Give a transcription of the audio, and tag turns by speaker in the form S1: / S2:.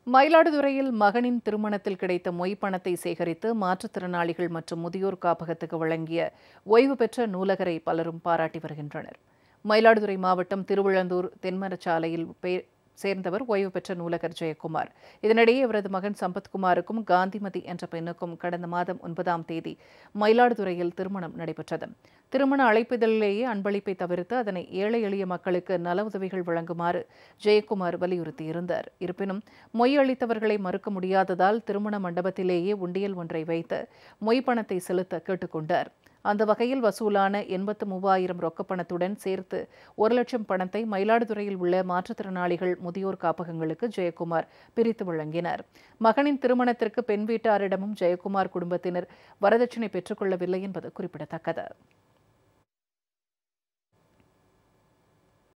S1: மயிலாடுதுறையில் மகனின் திருமணத்தில் கிடைத்த மொய் பணத்தை சேகரித்து மாற்றுத்திறனாளிகள் மற்றும் முதியோர் காப்பகத்துக்கு வழங்கிய ஓய்வு பெற்ற நூலகரை பலரும் பாராட்டி வருகின்றனர் மயிலாடுதுறை மாவட்டம் திருவிழந்தூர் தென்மரச்சாலையில் பே- சேர்ந்தவர் ஓய்வு பெற்ற நூலகர் ஜெயக்குமார் இதனிடையே இவரது மகன் சம்பத்குமாருக்கும் காந்திமதி என்ற பெண்ணுக்கும் கடந்த மாதம் ஒன்பதாம் தேதி மயிலாடுதுறையில் திருமணம் நடைபெற்றது திருமண அழைப்பிதழிலேயே அன்பளிப்பை தவிர்த்து அதனை ஏழை எளிய மக்களுக்கு நல உதவிகள் வழங்குமாறு ஜெயக்குமார் வலியுறுத்தியிருந்தார் இருப்பினும் மொய் அளித்தவர்களை மறுக்க முடியாததால் திருமண மண்டபத்திலேயே உண்டியல் ஒன்றை வைத்து மொய் பணத்தை செலுத்த கேட்டுக்கொண்டார் அந்த வகையில் வசூலான எண்பத்து மூவாயிரம் ரொக்கப்பணத்துடன் சேர்த்து ஒரு லட்சம் பணத்தை மயிலாடுதுறையில் உள்ள மாற்றுத்திறனாளிகள் முதியோர் காப்பகங்களுக்கு ஜெயக்குமார் பிரித்து வழங்கினார் மகனின் திருமணத்திற்கு பெண் வீட்டாரிடமும் ஜெயக்குமார் குடும்பத்தினர் வரதட்சணை பெற்றுக்கொள்ளவில்லை என்பது குறிப்பிடத்தக்கது